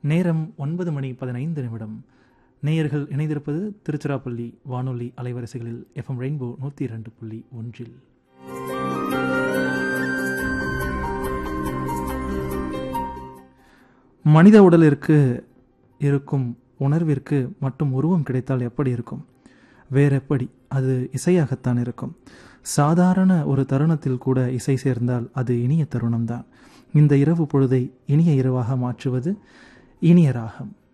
நேரம் ஒன்பது மணி பதினைந்து நிமிடம் நேயர்கள் இணைந்திருப்பது திருச்சிராப்பள்ளி வானொலி அலைவரிசைகளில் எஃப்எம் ரெயின்போ நூற்றி இரண்டு புள்ளி ஒன்றில் மனித உடலிற்கு இருக்கும் உணர்விற்கு மட்டும் உருவம் கிடைத்தால் எப்படி இருக்கும் வேறெப்படி அது இசையாகத்தான் இருக்கும் சாதாரண ஒரு தருணத்தில் கூட இசை சேர்ந்தால் அது இனிய தருணம்தான் இந்த இரவு பொழுதை இனிய இரவாக மாற்றுவது இனிய ராகம்